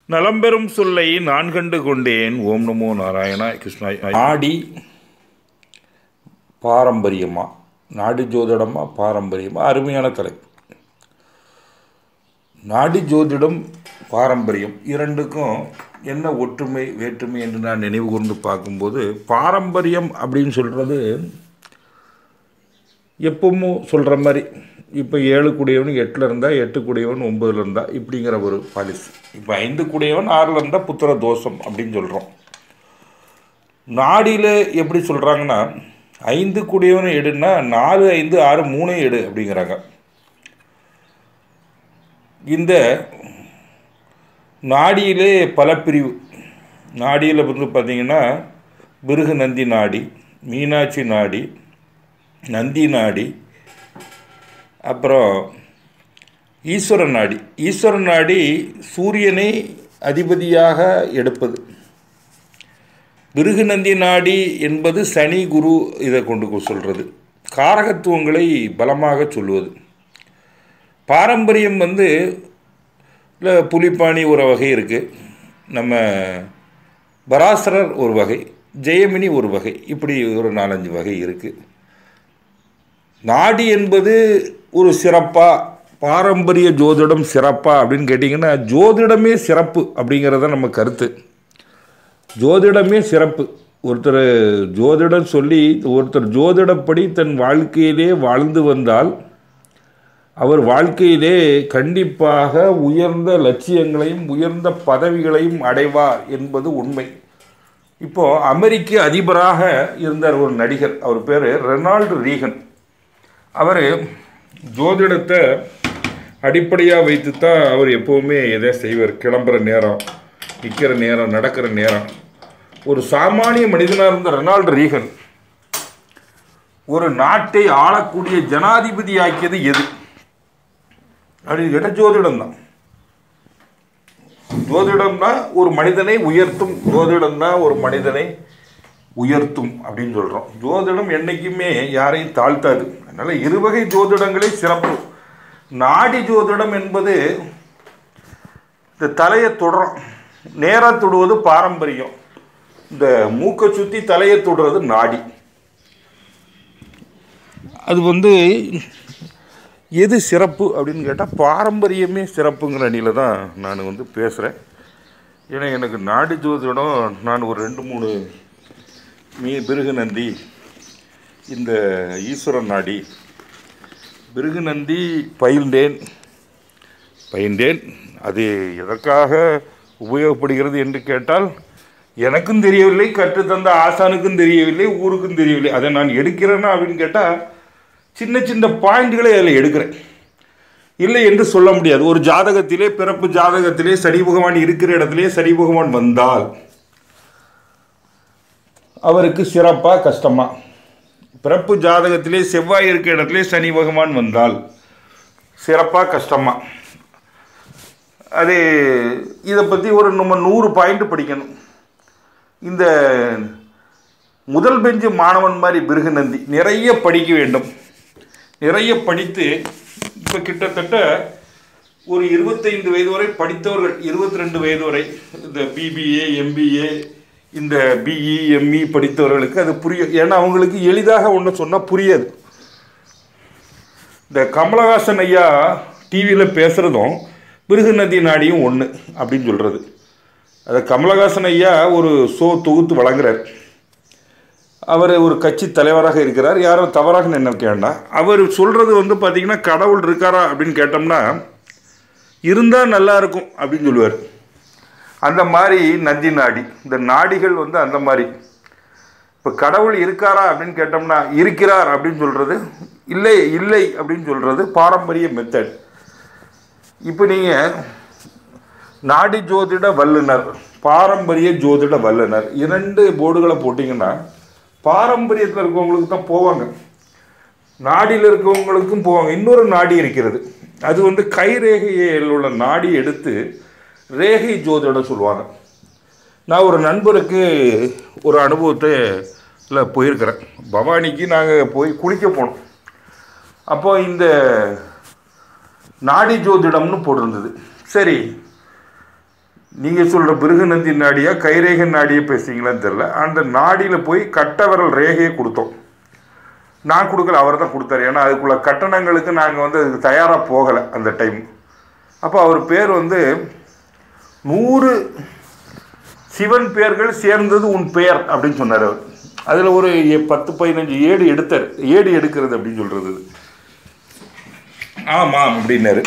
நலம்பெறும் சொல்லை நான் கண்டு கொண்டேன் ஓம் நமோ நாராயணா கிருஷ்ணா நாடி பாரம்பரியமா நாடி ஜோதிடமா பாரம்பரியமா அருமையான தலைப்பு நாடி ஜோதிடம் பாரம்பரியம் இரண்டுக்கும் என்ன ஒற்றுமை வேற்றுமை என்று நான் நினைவு கூர்ந்து பார்க்கும்போது பாரம்பரியம் அப்படின்னு சொல்கிறது எப்பவும் சொல்கிற மாதிரி இப்போ ஏழு கூடியவன் எட்டில் இருந்தால் எட்டு கூடியவன் ஒம்பதுல இருந்தா இப்படிங்கிற ஒரு பாலிசி இப்போ ஐந்து கூடியவன் ஆறில் இருந்தால் புத்திர தோஷம் அப்படின்னு சொல்கிறோம் நாடியில் எப்படி சொல்கிறாங்கன்னா ஐந்து கூடியவனை எடுன்னா நாலு ஐந்து ஆறு மூணு எடு அப்படிங்கிறாங்க இந்த நாடியிலே பல பிரிவு நாடியில் வந்து பார்த்திங்கன்னா பிருகு நந்தி நாடி மீனாட்சி நாடி நந்தி நாடி அப்புறம் ஈஸ்வர நாடி ஈஸ்வர நாடி சூரியனை அதிபதியாக எடுப்பது பிருகுநந்தி நாடி என்பது சனி குரு இதை கொண்டு சொல்கிறது காரகத்துவங்களை பலமாக சொல்லுவது பாரம்பரியம் வந்து இல்லை புலிப்பாணி ஒரு வகை இருக்குது நம்ம பராசரர் ஒரு வகை ஜெயமினி ஒரு வகை இப்படி ஒரு நாலஞ்சு வகை இருக்குது நாடி என்பது ஒரு சிறப்பா பாரம்பரிய ஜோதிடம் சிறப்பா அப்படின்னு கேட்டிங்கன்னா ஜோதிடமே சிறப்பு அப்படிங்கிறத நம்ம கருத்து ஜோதிடமே சிறப்பு ஒருத்தர் ஜோதிடம் சொல்லி ஒருத்தர் ஜோதிடப்படி தன் வாழ்க்கையிலே வாழ்ந்து வந்தால் அவர் வாழ்க்கையிலே கண்டிப்பாக உயர்ந்த லட்சியங்களையும் உயர்ந்த பதவிகளையும் அடைவார் என்பது உண்மை இப்போது அமெரிக்க அதிபராக இருந்தார் ஒரு நடிகர் அவர் பேர் ரெனால்டு ரீகன் அவர் ஜோதிடத்தை அடிப்படையாக வைத்து தான் அவர் எப்போவுமே எதை செய்வார் கிளம்புற நேரம் நிற்கிற நேரம் நடக்கிற நேரம் ஒரு சாமானிய மனிதனாக இருந்த ரெனால்டு ரீகன் ஒரு நாட்டை ஆளக்கூடிய ஜனாதிபதி ஆக்கியது எது அப்படின்னு கேட்டால் ஜோதிடம் தான் ஜோதிடம்னா ஒரு மனிதனை உயர்த்தும் ஜோதிடம்னா ஒரு மனிதனை உயர்த்தும் அப்படின்னு சொல்கிறோம் ஜோதிடம் என்றைக்குமே யாரையும் தாழ்த்தாது அதனால் இருவகை ஜோதிடங்களே சிறப்பு நாடி ஜோதிடம் என்பது இந்த தலையை தொடுறோம் நேராக தொடுவது பாரம்பரியம் இந்த மூக்கை சுற்றி தலையை தொடுறது நாடி அது வந்து எது சிறப்பு அப்படின்னு கேட்டால் பாரம்பரியமே சிறப்புங்கிற அணியில் தான் நான் வந்து பேசுகிறேன் ஏன்னா எனக்கு நாடி ஜோதிடம் நான் ஒரு ரெண்டு மூணு மீ பிருகுநந்தி இந்த ஈஸ்வரன் நாடி பிருகுநந்தி பயில்ந்தேன் பயின்றேன் அது எதற்காக உபயோகப்படுகிறது என்று கேட்டால் எனக்கும் தெரியவில்லை கற்றுத்தந்த ஆசானுக்கும் தெரியவில்லை ஊருக்கும் தெரியவில்லை அதை நான் எடுக்கிறேன்னா அப்படின்னு கேட்டால் சின்ன சின்ன பாயிண்ட்களை அதில் எடுக்கிறேன் இல்லை என்று சொல்ல முடியாது ஒரு ஜாதகத்திலே பிறப்பு ஜாதகத்திலே சனி பகவான் இருக்கிற இடத்திலே சனி பகவான் வந்தால் அவருக்கு சிறப்பா கஷ்டமா பிறப்பு ஜாதகத்திலே செவ்வாய் இருக்கிற இடத்திலே சனி பகவான் வந்தால் சிறப்பா கஷ்டமா அது இதை பற்றி ஒரு நம்ம நூறு பாயிண்ட் படிக்கணும் இந்த முதல் பெஞ்சு மாணவன் மாதிரி பிருகுநந்தி நிறைய படிக்க வேண்டும் நிறைய படித்து இப்போ கிட்டத்தட்ட ஒரு இருபத்தைந்து வயது வரை படித்தவர்கள் இருபத்தி ரெண்டு வயது வரை இந்த பிபிஏ எம்பிஏ இந்த பிஇ எம்இ படித்தவர்களுக்கு அது புரியும் ஏன்னா அவங்களுக்கு எளிதாக ஒன்று சொன்னால் புரியாது இந்த கமலஹாசன் ஐயா டிவியில் பேசுகிறதும் பிருகுநதி நாடியும் ஒன்று அப்படின்னு சொல்கிறது அதை கமலஹாசன் ஐயா ஒரு ஷோ தொகுத்து வழங்குறார் அவர் ஒரு கட்சி தலைவராக இருக்கிறார் யாரும் தவறாக நினைக்க வேண்டாம் அவர் சொல்கிறது வந்து பார்த்திங்கன்னா கடவுள் இருக்காரா அப்படின்னு கேட்டோம்னா இருந்தால் நல்லா இருக்கும் அப்படின்னு சொல்லுவார் அந்த மாதிரி நந்தி நாடி இந்த நாடிகள் வந்து அந்த மாதிரி இப்போ கடவுள் இருக்காரா அப்படின்னு கேட்டோம்னா இருக்கிறார் அப்படின்னு சொல்கிறது இல்லை இல்லை அப்படின்னு சொல்கிறது பாரம்பரிய மெத்தட் இப்போ நீங்கள் நாடி ஜோதிட வல்லுனர் பாரம்பரிய ஜோதிட வல்லுனர் இரண்டு போர்டுகளை போட்டிங்கன்னா பாரம்பரியத்தில் இருக்கவங்களுக்கு தான் போவாங்க நாடியில் இருக்கவங்களுக்கும் போவாங்க இன்னொரு நாடி இருக்கிறது அது வந்து கை ரேகையில் உள்ள நாடி எடுத்து ரேகை ஜோதிடம் சொல்லுவாங்க நான் ஒரு நண்பருக்கு ஒரு அனுபவத்தை இல்லை போயிருக்கிறேன் பவானிக்கு நாங்கள் போய் குளிக்க போனோம் அப்போ இந்த நாடி ஜோதிடம்னு போட்டிருந்தது சரி நீங்கள் சொல்கிற பிருகுநந்தி நாடியா கைரேகன் நாடியை பேசுறீங்களான்னு தெரில அந்த நாடியில் போய் கட்ட விரல் ரேகையை கொடுத்தோம் நான் கொடுக்கல அவர் தான் கொடுத்தாரு ஏன்னா அதுக்குள்ள கட்டணங்களுக்கு நாங்கள் வந்து அதுக்கு தயாராக போகலை அந்த டைம் அப்போ அவர் பேர் வந்து நூறு சிவன் பேர்கள் சேர்ந்தது உன் பெயர் அப்படின்னு சொன்னார் அவர் அதில் ஒரு எ- பத்து பதினஞ்சு ஏடு எடுத்தார் ஏடு எடுக்கிறது அப்படின்னு சொல்கிறது ஆமாம் அப்படின்னாரு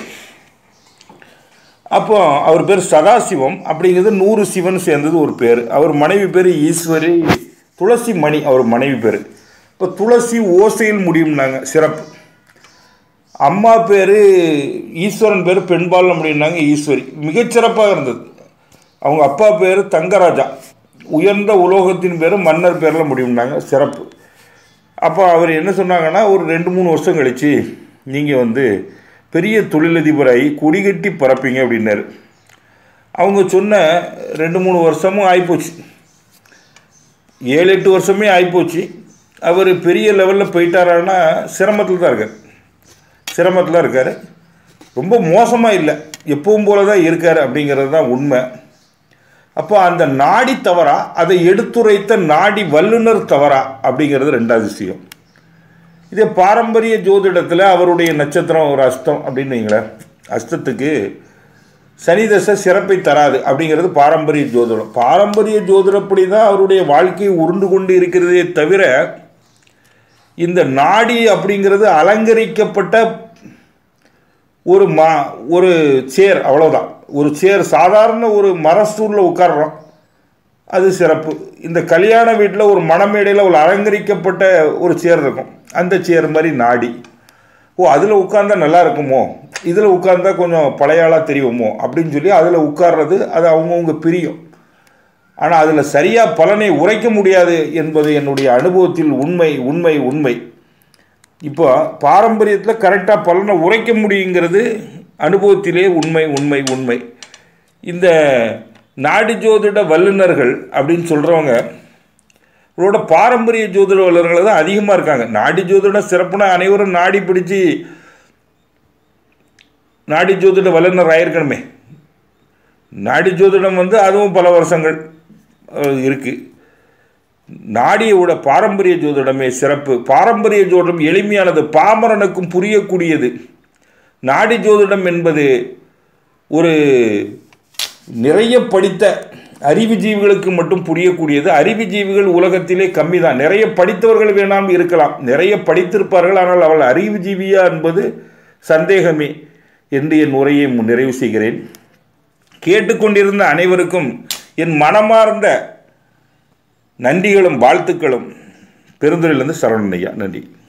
அப்போ அவர் பேர் சதாசிவம் அப்படிங்கிறது நூறு சிவன் சேர்ந்தது ஒரு பேர் அவர் மனைவி பேர் ஈஸ்வரி துளசி மணி அவர் மனைவி பேர் இப்போ துளசி ஓசையில் முடியும்னாங்க சிறப்பு அம்மா பேர் ஈஸ்வரன் பேர் பெண்பால் அப்படின்னாங்க ஈஸ்வரி மிகச்சிறப்பாக இருந்தது அவங்க அப்பா பேர் தங்கராஜா உயர்ந்த உலோகத்தின் பேர் மன்னர் பேரில் முடியும்னாங்க சிறப்பு அப்போ அவர் என்ன சொன்னாங்கன்னா ஒரு ரெண்டு மூணு வருஷம் கழித்து நீங்கள் வந்து பெரிய தொழிலதிபராகி கொடிகட்டி பறப்பீங்க அப்படின்னாரு அவங்க சொன்ன ரெண்டு மூணு வருஷமும் ஆகிப்போச்சு ஏழு எட்டு வருஷமே ஆகிப்போச்சு அவர் பெரிய லெவலில் போயிட்டாரான்னா சிரமத்தில் தான் இருக்கார் சிரமத்தில் இருக்கார் ரொம்ப மோசமாக இல்லை எப்பவும் போல தான் இருக்கார் அப்படிங்கிறது தான் உண்மை அப்போ அந்த நாடி தவறா அதை எடுத்துரைத்த நாடி வல்லுனர் தவறா அப்படிங்கிறது ரெண்டாவது விஷயம் இதே பாரம்பரிய ஜோதிடத்தில் அவருடைய நட்சத்திரம் ஒரு அஸ்தம் அப்படின்னு வைங்களேன் அஸ்தத்துக்கு சனி தசை சிறப்பை தராது அப்படிங்கிறது பாரம்பரிய ஜோதிடம் பாரம்பரிய ஜோதிடப்படி தான் அவருடைய வாழ்க்கை உருண்டு கொண்டு இருக்கிறதே தவிர இந்த நாடி அப்படிங்கிறது அலங்கரிக்கப்பட்ட ஒரு மா ஒரு சேர் அவ்வளோதான் ஒரு சேர் சாதாரண ஒரு மரஸ்டூலில் உட்கார்றோம் அது சிறப்பு இந்த கல்யாண வீட்டில் ஒரு மணமேடையில் ஒரு அலங்கரிக்கப்பட்ட ஒரு சேர் இருக்கும் அந்த சேர் மாதிரி நாடி ஓ அதில் உட்கார்ந்தா நல்லா இருக்குமோ இதில் உட்கார்ந்தா கொஞ்சம் பழைய ஆளாக தெரியுமோ அப்படின்னு சொல்லி அதில் உட்கார்றது அது அவங்கவுங்க பிரியும் ஆனால் அதில் சரியாக பலனை உரைக்க முடியாது என்பது என்னுடைய அனுபவத்தில் உண்மை உண்மை உண்மை இப்போ பாரம்பரியத்தில் கரெக்டாக பலனை உரைக்க முடியுங்கிறது அனுபவத்திலே உண்மை உண்மை உண்மை இந்த நாடி ஜோதிட வல்லுநர்கள் அப்படின்னு சொல்கிறவங்க இவரோட பாரம்பரிய ஜோதிட வல்லுநர்கள் தான் அதிகமாக இருக்காங்க நாடி ஜோதிட சிறப்புனா அனைவரும் நாடி பிடிச்சு நாடி ஜோதிட வல்லுநர் ஆயிருக்கணுமே நாடி ஜோதிடம் வந்து அதுவும் பல வருஷங்கள் இருக்குது நாடியோட பாரம்பரிய ஜோதிடமே சிறப்பு பாரம்பரிய ஜோதிடம் எளிமையானது பாமரனுக்கும் புரியக்கூடியது நாடி ஜோதிடம் என்பது ஒரு நிறைய படித்த அறிவுஜீவிகளுக்கு மட்டும் புரியக்கூடியது அறிவுஜீவிகள் உலகத்திலே கம்மி தான் நிறைய படித்தவர்கள் வேணாம் இருக்கலாம் நிறைய படித்திருப்பார்கள் ஆனால் அவள் அறிவுஜீவியா என்பது சந்தேகமே என்று என் உரையை நிறைவு செய்கிறேன் கேட்டுக்கொண்டிருந்த அனைவருக்கும் என் மனமார்ந்த நன்றிகளும் வாழ்த்துக்களும் பெருந்துறையிலிருந்து சரவணன் ஐயா நன்றி